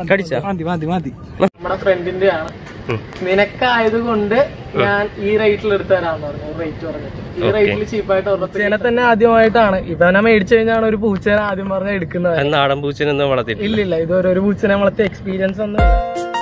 കടിച്ചാ മതി മതി മതി നമ്മുടെ ഫ്രണ്ടിന്റെ ആണ് ഉം. നിനക്കായത് കൊണ്ട് ഞാൻ ഈ റേറ്റിൽ എടുത്തു തരാന്ന് പറഞ്ഞു റേറ്റ് പറഞ്ഞിട്ട് ഈ റേറ്റിൽ ചീപ്പായിട്ട് പൂച്ചേനെ തന്നെ ആദ്യമായിട്ടാണ് ഇവനെ മേടിച്ചു കഴിഞ്ഞാണ് ഒരു പൂച്ചേനെ ആദ്യം പറഞ്ഞ എടുക്കുന്നത് അത് നാടൻ പൂച്ചനൊന്നും വളർത്തിയിട്ടില്ല ഇല്ലില്ല ഇതുവരെ ഒരു പൂച്ചനെ വളർത്തിയ എക്സ്പീരിയൻസ് ഒന്നും ഇല്ല.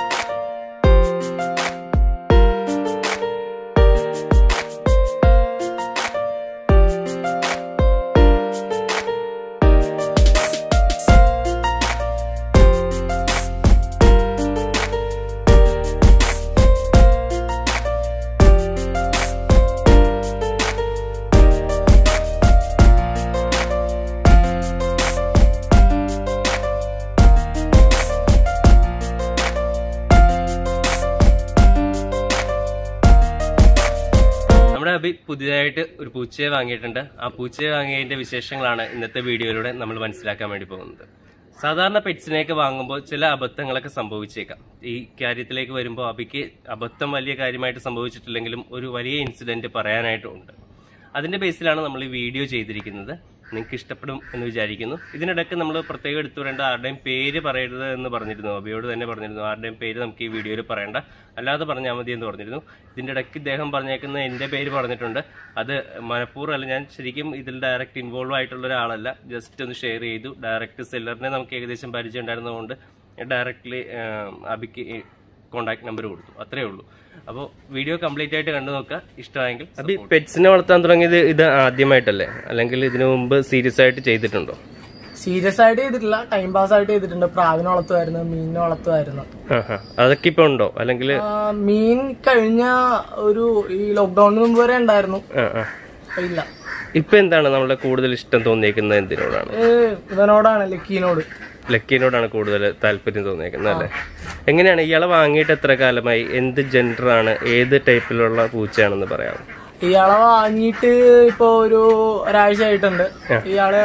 നമ്മുടെ അഭി പുതിയതായിട്ട് ഒരു പൂച്ചയെ വാങ്ങിയിട്ടുണ്ട് ആ പൂച്ചയെ വാങ്ങിയതിന്റെ വിശേഷങ്ങളാണ് ഇന്നത്തെ വീഡിയോയിലൂടെ നമ്മൾ മനസ്സിലാക്കാൻ വേണ്ടി പോകുന്നത് സാധാരണ പെറ്റ്സിനെയൊക്കെ വാങ്ങുമ്പോൾ ചില അബദ്ധങ്ങളൊക്കെ സംഭവിച്ചേക്കാം ഈ കാര്യത്തിലേക്ക് വരുമ്പോൾ അബിക്ക് അബദ്ധം വലിയ കാര്യമായിട്ട് സംഭവിച്ചിട്ടില്ലെങ്കിലും ഒരു വലിയ ഇൻസിഡന്റ് പറയാനായിട്ടുണ്ട് അതിന്റെ ബേസിലാണ് നമ്മൾ ഈ വീഡിയോ ചെയ്തിരിക്കുന്നത് നിങ്ങൾക്ക് ഇഷ്ടപ്പെടും എന്ന് വിചാരിക്കുന്നു ഇതിനിടയ്ക്ക് നമ്മൾ പ്രത്യേകം എടുത്തു പറയേണ്ട ആരുടെയും പേര് പറയരുത് എന്ന് പറഞ്ഞിരുന്നു അബിയോട് തന്നെ പറഞ്ഞിരുന്നു ആരുടെയും പേര് നമുക്ക് ഈ വീഡിയോയിൽ പറയണ്ട അല്ലാതെ പറഞ്ഞാൽ മതി എന്ന് പറഞ്ഞിരുന്നു ഇതിന്റെ ഇടയ്ക്ക് ഇദ്ദേഹം പറഞ്ഞേക്കുന്ന എൻ്റെ പേര് പറഞ്ഞിട്ടുണ്ട് അത് മനഃപൂർവ്വം അല്ല ഞാൻ ശരിക്കും ഇതിൽ ഡയറക്റ്റ് ഇൻവോൾവ് ആയിട്ടുള്ള ഒരാളല്ല ജസ്റ്റ് ഒന്ന് ഷെയർ ചെയ്തു ഡയറക്റ്റ് സെല്ലറിനെ നമുക്ക് ഏകദേശം പരിചയം ഉണ്ടായിരുന്നതുകൊണ്ട് ഡയറക്റ്റ്ലി അബിക്ക് കോണ്ടാക്ട് നമ്പർ കൊടുത്തു അത്രേ ഉള്ളൂ അപ്പോൾ വീഡിയോ കംപ്ലീറ്റ് ആയിട്ട് കണ്ടു നോക്കുക ഇഷ്ടമായെങ്കിൽ അബി പെറ്റ്സിനെ വളർത്താൻ തുടങ്ങിയത് ഇത് ആദ്യമായിട്ടല്ലേ അല്ലെങ്കിൽ ഇതിനു മുമ്പ് സീരിയസ് ആയിട്ട് ചെയ്തിട്ടുണ്ടോ സീരിയസ് ആയിട്ട് ചെയ്തിട്ടില്ല ടൈം പാസ് ആയിട്ട് ചെയ്തിട്ടുണ്ട് പ്രാവിനെ വളർത്തുമായിരുന്നു മീനിനെ വളർത്തുമായിരുന്നു ആഹാ. അതൊക്കെ ഇപ്പൊ ഉണ്ടോ അല്ലെങ്കിൽ ആ, മീൻ കഴിഞ്ഞ ഒരു ഈ ലോക്ക്ഡൌണിന് മുമ്പ് വരെ ഉണ്ടായിരുന്നു ഇപ്പൊ ഇല്ല ഇപ്പൊ എന്താണ് നമ്മളെ കൂടുതൽ ഇഷ്ടം തോന്നിയേക്കുന്നത് എന്തിനോടാണ് ഏ, ഇവനോടാണ് ലക്കീനോട് ലക്കീനോടാണ് കൂടുതൽ താല്പര്യം തോന്നിയേക്കുന്നത് അല്ലേ എങ്ങനെയാണ് ഇയാളെ വാങ്ങിയിട്ട് എത്ര കാലമായി എന്ത് ജെൻഡറാണ് ഏത് ടൈപ്പിലുള്ള പൂച്ചയാണെന്ന് പറയാം ഇയാളെ വാങ്ങിയിട്ട് ഇപ്പൊ ഒരു ഒരാഴ്ച ആയിട്ടുണ്ട് ഇയാള്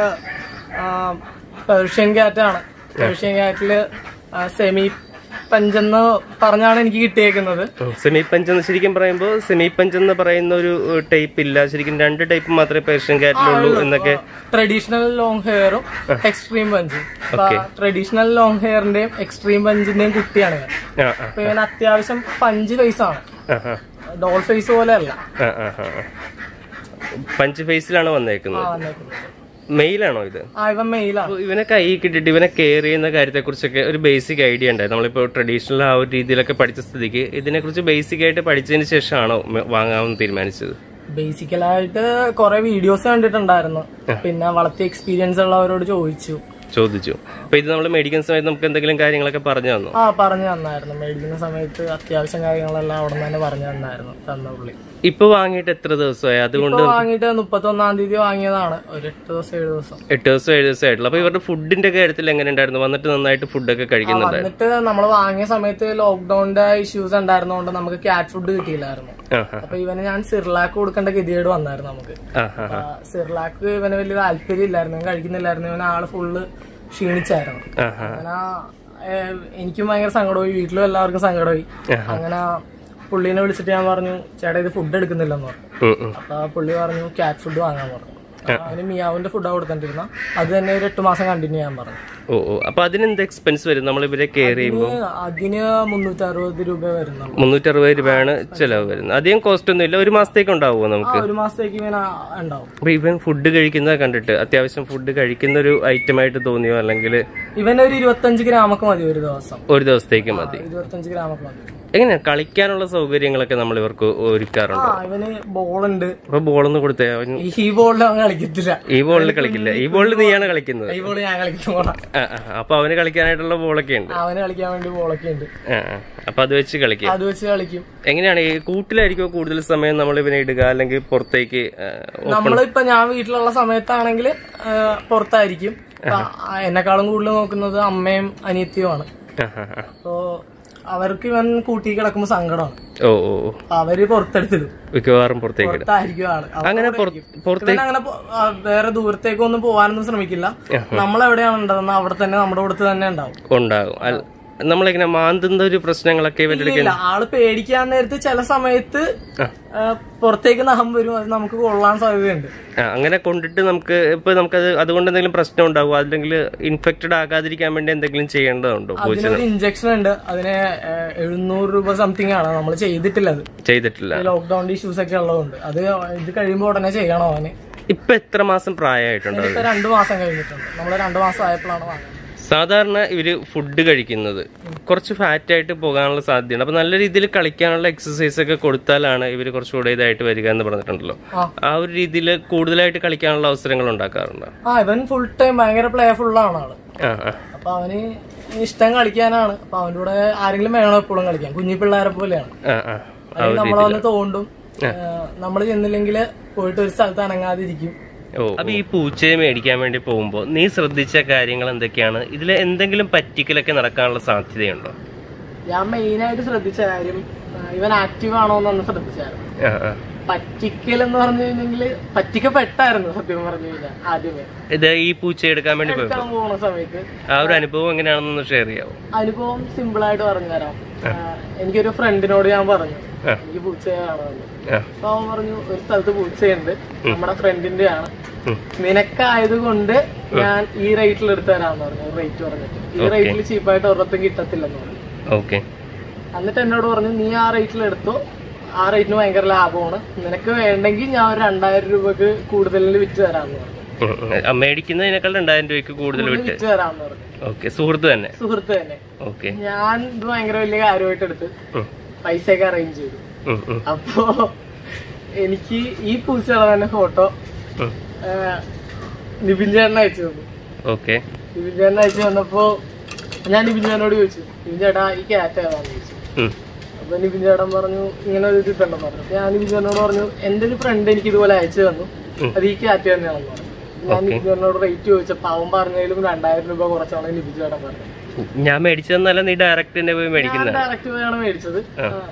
പേർഷ്യൻ ക്യാറ്റാണ് പേർഷ്യൻ ക്യാറ്റില് സെമി പഞ്ചെന്ന് പറഞ്ഞാണ് എനിക്ക് കിട്ടിയേക്കുന്നത് സെമി പഞ്ച് എന്ന് ശരിക്കും പറയുമ്പോൾ സെമി പഞ്ച് എന്ന് പറയുന്ന ഒരു ടൈപ്പ് ഇല്ല ശരിക്കും രണ്ട് ടൈപ്പ് മാത്രമേ പേർഷ്യൻ കാറ്റിലുള്ളൂ എന്നൊക്കെ ട്രഡീഷണൽ ലോങ് ഹെയറും എക്സ്ട്രീം പഞ്ചും ട്രഡീഷണൽ ലോങ് ഹെയറിന്റെയും എക്സ്ട്രീം പഞ്ചിന്റെയും കുട്ടിയാണ് ഇവൻ ആ ആ അപ്പൊ ഇവൻ അത്യാവശ്യം പഞ്ച് ഫേസ് ആണ് ആ ആ ഡോൾ ഫേസ് പോലെ അല്ല ആ ആ ആ പഞ്ച് ഫേസിലാണ് വന്നേക്കുന്നത് ആ, വന്നേക്കുന്നത്. മെയിലാണോ ഇത് ആ ഇവൻ മെയിലാണ് അപ്പൊ ഇവനെ കൈ കിട്ടിയിട്ട് ഇവനെ കെയർ ചെയ്യുന്ന കാര്യത്തെ കുറിച്ചൊക്കെ ഒരു ബേസിക് ഐഡിയ ഉണ്ടായി നമ്മളിപ്പോ ട്രഡീഷണൽ ആ ഒരു രീതിയിലൊക്കെ പഠിച്ച സ്ഥിതിക്ക് ഇതിനെ കുറിച്ച് ബേസിക് ആയിട്ട് പഠിച്ചതിന് ശേഷമാണോ മെ- വാങ്ങാമെന്ന് തീരുമാനിച്ചത് ബേസിക്കലായിട്ട് കുറെ വീഡിയോസ് കണ്ടിട്ടുണ്ടായിരുന്നു പിന്നെ വളർത്തിയ എക്സ്പീരിയൻസ് ഉള്ളവരോട് ചോദിച്ചു ചോദിച്ചു അപ്പൊ ഇത് നമ്മൾ മേടിക്കുന്ന സമയത്ത് നമുക്ക് എന്തെങ്കിലും കാര്യങ്ങളൊക്കെ പറഞ്ഞു തന്നു ആ പറഞ്ഞു തന്നായിരുന്നു മേടിക്കുന്ന സമയത്ത് അത്യാവശ്യം കാര്യങ്ങളെല്ലാം അവിടെ നിന്ന് തന്നെ പറഞ്ഞു തന്നായിരുന്നു തന്ന പുള്ളി ഇപ്പൊ വാങ്ങിയിട്ട് എത്ര ദിവസമായി അതുകൊണ്ട് ഇപ്പൊ വാങ്ങിയിട്ട് മുപ്പത്തൊന്നാം തീയതി വാങ്ങിയതാണ് ഒരു എട്ട് ദിവസം ഏഴ് ദിവസം എട്ട് ദിവസം ഏഴ് ദിവസം ആയിട്ടുള്ളൂ അപ്പൊ ഇവരുടെ ഫുഡിന്റെ കാര്യത്തിൽ എങ്ങനെ ഉണ്ടായിരുന്നു വന്നിട്ട് നന്നായിട്ട് ഫുഡൊക്കെ കഴിക്കുന്നുണ്ടായിരുന്നു എന്നിട്ട് നമ്മൾ വാങ്ങിയ സമയത്ത് ലോക്ക്ഡൌണിന്റെ ഇഷ്യൂസ് ഉണ്ടായിരുന്നതുകൊണ്ട് നമുക്ക് ക്യാറ്റ് ഫുഡ് കിട്ടിയില്ലായിരുന്നു ആ ആ അപ്പൊ ഇവന് ഞാൻ സിർലാക്ക് കൊടുക്കേണ്ട ഗതികേട് വന്നായിരുന്നു നമുക്ക് ആ ആ ആ, സിർലാക്ക് ഇവന് വലിയ താല്പര്യം ഇല്ലായിരുന്നു ഇവൻ കഴിക്കുന്നില്ലായിരുന്നു ഇവൻ ആള് ഫുള്ള് ക്ഷീണിച്ചായിരുന്നു ആ ആ അങ്ങനെ ഏഹ്, എനിക്കും ഭയങ്കര സങ്കടമായി വീട്ടിലും എല്ലാവർക്കും സങ്കടമായി അങ്ങനെ പുള്ളീനെ വിളിച്ചിട്ട് ഞാൻ പറഞ്ഞു ചേട്ടാ ഇത് ഫുഡ് എടുക്കുന്നില്ലെന്ന് പറഞ്ഞു ഉം, ഉം. അപ്പൊ ആ പുള്ളി പറഞ്ഞു ക്യാറ്റ് ഫുഡ് വാങ്ങാൻ പറഞ്ഞു അപ്പൊ അവന് മിയാവിന്റെ ഫുഡാണ് കൊടുത്തോണ്ടിരുന്ന അത് തന്നെ ഒരു എട്ട് മാസം കണ്ടിന്യൂ ചെയ്യാൻ പറഞ്ഞു ഓ ഓ അപ്പൊ അതിനെന്ത് എക്സ്പെൻസ് വരും നമ്മൾ ഇവരെ കെയർ ചെയ്യുമ്പോൾ അതിന് അതിന് മുന്നൂറ്റി അറുപത് രൂപ വരുന്നുള്ളൂ മുന്നൂറ്റി അറുപത് രൂപയാണ് ചെലവ് വരുന്നത് അധികം കോസ്റ്റ് ഒന്നും ഇല്ല ഒരു മാസത്തേക്ക് ഉണ്ടാവുമോ ആ നമുക്ക് ഒരു മാസത്തേക്ക് ഇവൻ ആ- ഉണ്ടാവും അപ്പൊ ഇവൻ ഫുഡ് കഴിക്കുന്നത് കണ്ടിട്ട് അത്യാവശ്യം ഫുഡ് കഴിക്കുന്ന ഒരു ഐറ്റം ആയിട്ട് തോന്നിയോ അല്ലെങ്കിൽ ഇവൻ ഒരു ഇരുപത്തഞ്ച് ഗ്രാമൊക്കെ മതി ഒരു ദിവസം ഒരു ദിവസത്തേക്ക് മതി ഇരുപത്തഞ്ച് ഗ്രാമൊക്കെ മതി എങ്ങനെയാ കളിക്കാനുള്ള സൗകര്യങ്ങളൊക്കെ നമ്മൾ ഇവർക്ക് ആ ഒരുക്കാറുണ്ടോ ഇവന് ബോളുണ്ട് അപ്പൊ ബോളൊന്ന് കൊടുത്തേ അവൻ ഈ ബോളിൽ അവൻ കളിക്കത്തില്ല ഈ ബോളിൽ കളിക്കില്ല ഈ ബോളിൽ നീയാണ് കളിക്കുന്നത് ഈ ബോൾ ഞാൻ കളിക്കുന്ന ബോളാ ആ, ആ, അപ്പൊ അവന് കളിക്കാനായിട്ടുള്ള ബോളൊക്കെ ഉണ്ട് അവന് കളിക്കാൻ വേണ്ടി ബോളൊക്കെ ഉണ്ട് ആ, ആ. അപ്പൊ അത് വെച്ച് കളിക്കുക അത് വെച്ച് കളിക്കും എങ്ങനെയാണ് ഈ കൂട്ടിലായിരിക്കും കൂടുതൽ സമയം നമ്മൾ ഇവനെ ഇടുക അല്ലെങ്കിൽ പുറത്തേക്ക് ആ, നമ്മളിപ്പോ ഞാൻ വീട്ടിലുള്ള സമയത്താണെങ്കിൽ പുറത്തായിരിക്കും അപ്പൊ ആ എന്നെക്കാളും കൂടുതൽ നോക്കുന്നത് അമ്മയും അനിയത്തിയുമാണ് ആ, ആ, ആ. അപ്പോ അവർക്ക് ഇവൻ കൂട്ടി കിടക്കുമ്പോ സങ്കടമാണ് ഓ ഓ ഓ. അപ്പൊ അവര് പുറത്തെടുത്തിടും മിക്കവാറും പുറത്തേക്ക് ഇടും പുറത്തായിരിക്കും ആള് അപ്പൊ അങ്ങനെ പുറ- പുറത്തേക്ക് ഇവൻ അങ്ങനെ പോ- ആ, വേറെ ദൂരത്തേക്കൊന്നും പോകാനൊന്നും ശ്രമിക്കില്ല നമ്മൾ എവിടെയാണ് ഉണ്ടതെന്ന് അവിടെ തന്നെ നമ്മുടെ കൂടത്ത് തന്നെ ഉണ്ടാവും ഉണ്ടാകും അല്ല- നമ്മളിങ്ങനെ മാന്തുന്ന ഒരു പ്രശ്നങ്ങളൊക്കെ ഇവരുടെ അടുക്കൽ ഇല്ല ആള് പേടിക്കാൻ നേരത്ത് ചില സമയത്ത് ആ. ആ, പുറത്തേക്ക് നഖം വരും അത് നമുക്ക് കൊള്ളാൻ സാധ്യതയുണ്ട് ആ, അങ്ങനെ കൊണ്ടിട്ട് നമുക്ക് ഇപ്പൊ നമുക്കത് അതുകൊണ്ട് എന്തെങ്കിലും പ്രശ്നം ഉണ്ടാവും അല്ലെങ്കിൽ ഇൻഫെക്റ്റഡ് ആകാതിരിക്കാൻ വേണ്ടി എന്തെങ്കിലും ചെയ്യേണ്ടതുണ്ടോ പൂച്ച അതിനൊരു ഇഞ്ചക്ഷൻ ഉണ്ട് അതിന് ആ, എഴുന്നൂറ് രൂപ സംതിങ് ആണ് നമ്മൾ ചെയ്തിട്ടില്ല അത് ചെയ്തിട്ടില്ല ലോക്ക്ഡൌൺ ഇഷ്യൂസ് ഒക്കെ ഉള്ളതുകൊണ്ട് അത് ഇത് കഴിയുമ്പോൾ ഉടനെ ചെയ്യണം അവന് ഇപ്പൊ എത്ര മാസം പ്രായമായിട്ടുണ്ട് ഇപ്പൊ രണ്ടു മാസം കഴിഞ്ഞിട്ടുണ്ട് നമ്മൾ രണ്ടു മാസം ആയപ്പോഴാണ് വാങ്ങുന്നത് സാധാരണ ഇവര് ഫുഡ് കഴിക്കുന്നത് കുറച്ച് ഫാറ്റ് ആയിട്ട് പോകാനുള്ള സാധ്യതയുണ്ട് അപ്പൊ നല്ല രീതിയിൽ കളിക്കാനുള്ള എക്സസൈസ് ഒക്കെ കൊടുത്താലാണ് ഇവര് കുറച്ചുകൂടെ ഇതായിട്ട് വരിക എന്ന് പറഞ്ഞിട്ടുണ്ടല്ലോ ആ. ആ ഒരു രീതിയിൽ കൂടുതലായിട്ട് കളിക്കാനുള്ള അവസരങ്ങൾ ഉണ്ടാക്കാറുണ്ട് ആ ഇവൻ ഫുൾ ടൈം ഭയങ്കര പ്ലേഫുൾ ആണ് ആള് ആ ആ അപ്പൊ അവന് ഇഷ്ടം കളിക്കാനാണ് അപ്പൊ അവന്റെ കൂടെ ആരെങ്കിലും വേണം എപ്പോഴും കളിക്കാൻ കുഞ്ഞി പിള്ളേരെ പോലെയാണ് ആ ആ അതിന് നമ്മളെ വന്ന് തോണ്ടും നമ്മൾ ചെന്നില്ലെങ്കിൽ പോയിട്ട് ഒരു സ്ഥലത്ത് അനങ്ങാതിരിക്കും ഓ അപ്പൊ ഈ പൂച്ചയെ മേടിക്കാൻ വേണ്ടി പോകുമ്പോൾ നീ ശ്രദ്ധിച്ച കാര്യങ്ങൾ എന്തൊക്കെയാണ് ഇതിൽ എന്തെങ്കിലും പറ്റിക്കലൊക്കെ നടക്കാനുള്ള സാധ്യതയുണ്ടോ ഞാൻ മെയിൻ ആയിട്ട് ശ്രദ്ധിച്ച കാര്യം ആ, ഇവൻ ആക്റ്റീവ് ആണോ എന്നൊന്ന് ശ്രദ്ധിച്ചായിരുന്നു ആ ആ പറ്റിക്കൽ എന്ന് പറഞ്ഞു കഴിഞ്ഞെങ്കിൽ പറ്റിക്കപ്പെട്ടായിരുന്നു സത്യം പറഞ്ഞു കഴിഞ്ഞാൽ ആദ്യമേ ഇത് ഈ പൂച്ച എടുക്കാൻ വേണ്ടി പോയപ്പോ എടുക്കാൻ പോകുന്ന സമയത്ത് ആ ഒരു അനുഭവം എങ്ങനെയാണെന്നൊന്ന് ഷെയർ ചെയ്യാവോ അനുഭവം സിമ്പിൾ ആയിട്ട് പറഞ്ഞു തരാം ആ, എനിക്കൊരു ഫ്രണ്ടിനോട് ഞാൻ പറഞ്ഞു ആ. എനിക്ക് പൂച്ചയെ കാണുമെന്ന് ആ അപ്പൊ അവൻ പറഞ്ഞു ഒരു സ്ഥലത്ത് പൂച്ചയുണ്ട് നമ്മുടെ ഫ്രണ്ടിന്റെ ആണ് ഉം. നിനക്കായത് കൊണ്ട് ഞാൻ ഈ റേറ്റിൽ എടുത്തു തരാന്ന് പറഞ്ഞു റേറ്റ് പറഞ്ഞിട്ട് ഈ റേറ്റിൽ ചീപ്പായിട്ട് ഒരിടത്തും കിട്ടത്തില്ലെന്ന് പറഞ്ഞു ഓക്കെ എന്നിട്ട് എന്നോട് പറഞ്ഞു നീ ആ റേറ്റിൽ എടുത്തോ ആ റേറ്റിന് ഭയങ്കര ലാഭമാണ് നിനക്ക് വേണ്ടെങ്കിൽ ഞാൻ ഒരു രണ്ടായിരം രൂപക്ക് കൂടുതലിൽ വിറ്റ് തരാമെന്ന് പറഞ്ഞു മേടിക്കുന്നതിനേക്കാൾ രണ്ടായിരം രൂപയ്ക്ക് കൂടുതൽ വിട്ട് വിറ്റ് തരാമെന്ന് പറഞ്ഞു ഓക്കെ സുഹൃത്ത് തന്നെ സുഹൃത്ത് തന്നെ ഓക്കെ ഞാൻ ഇത് ഭയങ്കര വലിയ കാര്യമായിട്ട് എടുത്ത് പൈസയൊക്കെ അറേഞ്ച് ചെയ്തു അപ്പോ എനിക്ക് ഈ പൂച്ചയുടെ തന്നെ ഫോട്ടോ നിബിൻ ചേട്ടൻ അയച്ചു തന്നു ഓക്കെ നിബിൻ ചേട്ടൻ അയച്ചു തന്നപ്പോ ഞാൻ നിബിൻ ചേട്ടനോട് ചോദിച്ചു നിബിൻ ചേട്ടാ ഈ ക്യാറ്റ് ഏതാന്ന് ചോദിച്ചു അപ്പൊ നിബിൻ ചേട്ടൻ പറഞ്ഞു ഇങ്ങനെ ഒരു ഇതുണ്ടെന്ന് പറഞ്ഞു അപ്പൊ ഞാൻ നിബിൻ ചേട്ടനോട് പറഞ്ഞു എന്റെ ഒരു ഫ്രണ്ട് എനിക്ക് ഇതുപോലെ അയച്ചു തന്നു ഉം. അത് ഈ ക്യാറ്റ് തന്നെയാണെന്ന് പറഞ്ഞു ഞാൻ നിബിൻ ചേട്ടനോട് റേറ്റ് ചോദിച്ചപ്പോ അവൻ പറഞ്ഞതിലും രണ്ടായിരം രൂപ കുറച്ചാണ് നിബിൻ ചേട്ടൻ പറഞ്ഞത് ഞാൻ മേടിച്ചതെന്നല്ല നീ ഡയറക്റ്റ് തന്നെ പോയി മേടിക്കുന്ന ഞാൻ ഡയറക്റ്റ് പോയാണ് മേടിച്ചത്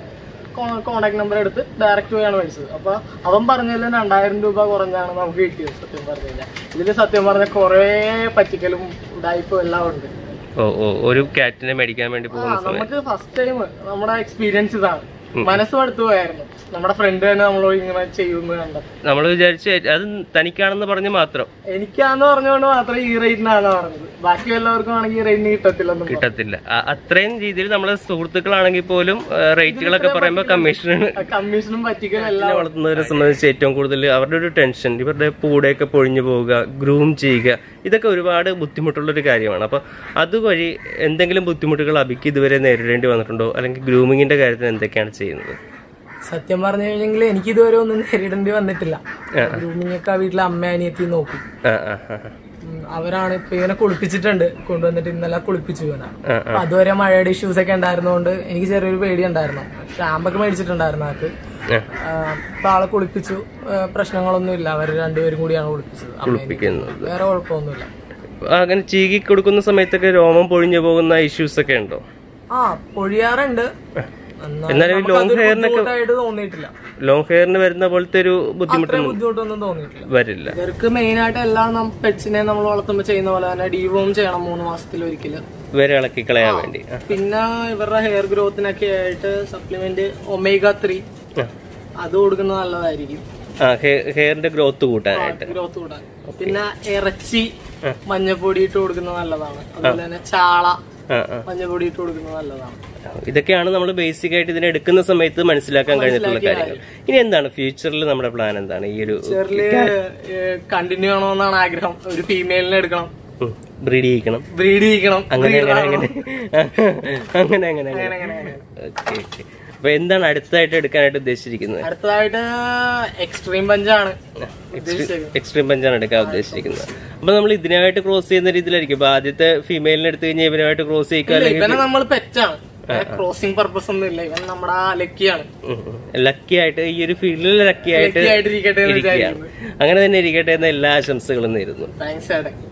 കോണ്ടാക്ട് നമ്പർ എടുത്ത് ഡയറക്റ്റ് പോയാണ് മേടിച്ചത് അപ്പൊ അവൻ പറഞ്ഞതിൽ രണ്ടായിരം രൂപ കുറഞ്ഞാണ് നമുക്ക് കിട്ടിയത് സത്യം പറഞ്ഞു കഴിഞ്ഞാൽ ഇതില് സത്യം പറഞ്ഞ കൊറേ പറ്റിക്കലും ഉടായ്പും എല്ലാം ഉണ്ട് ഓ ഓ ഒരു കാറ്റിനെ മേടിക്കാൻ വേണ്ടി ആ പോകുന്ന സമയം നമുക്ക് ഫസ്റ്റ് ടൈം നമ്മുടെ എക്സ്പീരിയൻസ് ഇതാണ് മനസ്സ് മടുത്തു പോയായിരുന്നു നമ്മുടെ ഫ്രണ്ട് തന്നെ നമ്മളോട് ഇങ്ങനെ ചെയ്യുമെന്ന് കണ്ടത് നമ്മൾ വിചാരിച്ചു അത് തനിക്കാണെന്ന് പറഞ്ഞ് മാത്രം എനിക്കാന്ന് പറഞ്ഞുകൊണ്ട് മാത്രമേ ഈ റേറ്റിനാണ് പറഞ്ഞത് ബാക്കി എല്ലാവർക്കും ആണെങ്കിൽ ഈ റേറ്റിന് കിട്ടത്തില്ലെന്നും പറഞ്ഞു. കിട്ടത്തില്ല ആ- അത്രയും രീതിയിൽ നമ്മളെ സുഹൃത്തുക്കളാണെങ്കിൽ പോലും റേറ്റുകളൊക്കെ പറയുമ്പോൾ കമ്മീഷൻ ആ കമ്മീഷനും പറ്റിക്കലും എല്ലാം വളർത്തുന്നവരെ സംബന്ധിച്ച് ഏറ്റവും കൂടുതൽ അവരുടെ ഒരു ടെൻഷൻ ഇവരുടെ പൂടെയൊക്കെ പൊഴിഞ്ഞു പോവുക ഗ്രൂം ചെയ്യുക ഇതൊക്കെ ഒരുപാട് ബുദ്ധിമുട്ടുള്ള ഒരു കാര്യമാണ് അപ്പൊ അതുവഴി എന്തെങ്കിലും ബുദ്ധിമുട്ടുകൾ അബിക്ക് ഇതുവരെ നേരിടേണ്ടി വന്നിട്ടുണ്ടോ അല്ലെങ്കിൽ ഗ്രൂമിങ്ങിന്റെ കാര്യത്തിൽ എന്തൊക്കെയാണ് ചെയ്യുന്നത് സത്യം പറഞ്ഞു കഴിഞ്ഞെങ്കിൽ എനിക്ക് ഇതുവരെ ഒന്നും നേരിടേണ്ടി വന്നിട്ടില്ല ഗ്രൂമിംഗ് ഒക്കെ വീട്ടിലെ അമ്മ അനിയത്തി നോക്കും ആ ആ ആ ഉം, അവരാണ് ഇപ്പൊ ഇവനെ കുളിപ്പിച്ചിട്ടുണ്ട് കൊണ്ടുവന്നിട്ട് ഇന്നലെ കുളിപ്പിച്ചു ഇവനെ ആ, ആ. അപ്പൊ അതുവരെ മഴയുടെ ഇഷ്യൂസ് ഒക്കെ ഉണ്ടായിരുന്നതുകൊണ്ട് എനിക്ക് ചെറിയൊരു പേടി ഉണ്ടായിരുന്നു ഷാമ്പൊക്കെ മേടിച്ചിട്ടുണ്ടായിരുന്നു ആൾക്ക് ആ. ആ, ഇപ്പൊ ആളെ കുളിപ്പിച്ചു ആ, പ്രശ്നങ്ങളൊന്നും ഇല്ല അവർ രണ്ടുപേരും കൂടിയാണ് കുളിപ്പിച്ചത് അമ്മേനെ. കുളിപ്പിക്കുന്നത് വേറെ കുഴപ്പമൊന്നുമില്ല അങ്ങനെ ചീകി കൊടുക്കുന്ന സമയത്തൊക്കെ രോമം പൊഴിഞ്ഞു പോകുന്ന ഇഷ്യൂസ് ഒക്കെ ഉണ്ടോ ആ പൊഴിയാറുണ്ട് എന്നാലും എന്നാലും ഈ നമുക്കതൊരു long hair-നൊക്കെ- ബുദ്ധിമുട്ടായിട്ട് തോന്നിയിട്ടില്ല ലോങ് ഹെയറിന് വരുന്ന പോലത്തെ ഒരു ബുദ്ധിമുട്ട് അത്രയും ബുദ്ധിമുട്ടൊന്നും തോന്നിയിട്ടില്ല വരില്ല ഇവർക്ക് മെയിൻ ആയിട്ട് എല്ലാം നം പെറ്റ്സിനെ നമ്മൾ വളർത്തുമ്പോൾ ചെയ്യുന്ന പോലെ തന്നെ ഡീവോം ചെയ്യണം മൂന്ന് മാസത്തിൽ ഒരിക്കല് ഇവരെ ഇളക്കി കളയാൻ വേണ്ടി ആ. പിന്നെ ഇവരുടെ ഹെയർ ഗ്രോത്തിനൊക്കെ ആയിട്ട് സപ്ലിമെന്റ് ഒമേഗ ത്രീ ആ. അത് കൊടുക്കുന്നത് നല്ലതായിരിക്കും ആ ഹെയറിന്റെ ഗ്രോത്ത് കൂട്ടാനായിട്ട് ഗ്രോത്ത് കൂടാൻ പിന്നെ ഇറച്ചി മഞ്ഞപ്പൊടി ഇട്ട് കൊടുക്കുന്നത് നല്ലതാണ് അതുപോലെ തന്നെ ചാള ആ ആ മഞ്ഞപ്പൊടി ഇട്ട് കൊടുക്കുന്നത് നല്ലതാണ് ഇതൊക്കെയാണ് നമ്മൾ ബേസിക് ആയിട്ട് ഇതിനെ എടുക്കുന്ന സമയത്ത് മനസ്സിലാക്കാൻ കഴിഞ്ഞിട്ടുള്ള കാര്യങ്ങൾ ഇനി എന്താണ് ഫ്യൂച്ചറിൽ നമ്മുടെ പ്ലാൻ എന്താണ് ഈ ഒരു ചെറിയ കണ്ടിന്യൂ ചെയ്യണമെന്നാണ് ആഗ്രഹം ഒരു ഫീമെയിലിനെ എടുക്കണം ബ്രീഡ് ചെയ്യിക്കണം ബ്രീഡ് ചെയ്യിക്കണം അങ്ങനെ breed അങ്ങനെ ആവണം. അങ്ങനെ അങ്ങനെ അങ്ങനെ അങ്ങനെ, അങ്ങനെ, അങ്ങനെ. ഓക്കെ ഓക്കെ അപ്പൊ എന്താണ് അടുത്തായിട്ട് എടുക്കാനായിട്ട് ഉദ്ദേശിച്ചിരിക്കുന്നത് അടുത്തതായിട്ട് എക്സ്ട്രീം പഞ്ചാണ് ഉദ്ദേശിച്ചത് എക്സ്ട്രീം പഞ്ചാണ് എടുക്കാൻ ഉദ്ദേശിക്കുന്നത് അപ്പൊ നമ്മൾ ഇതിനായിട്ട് ക്രോസ് ചെയ്യുന്ന രീതിയിലായിരിക്കും ഇപ്പൊ ആദ്യത്തെ ഫീമെയിലിനെ എടുത്തു കഴിഞ്ഞാൽ ഇവനുമായിട്ട് ക്രോസ് ചെയ്യിക്കുക ഇല്ല, അല്ലെങ്കിൽ ഇവനെ നമ്മൾ പെറ്റാണ് ക്രോസിംഗ് പർപ്പസ് ഒന്നും ഇല്ല ഇവൻ നമ്മുടെ ലക്കിയാണ് ലക്കി ആയിട്ട് ഈ ഒരു ഫീൽഡിൽ ലക്കി ആയിട്ട് ലക്കി ആയിട്ടിരിക്കട്ടെ എന്ന് ഇരിക്കുകയാണ് വിചാരിക്കുന്നു അങ്ങനെ തന്നെ ഇരിക്കട്ടെ എന്ന എല്ലാ ആശംസകളും നേരുന്നു താങ്ക്സ് ചേട്ടൻ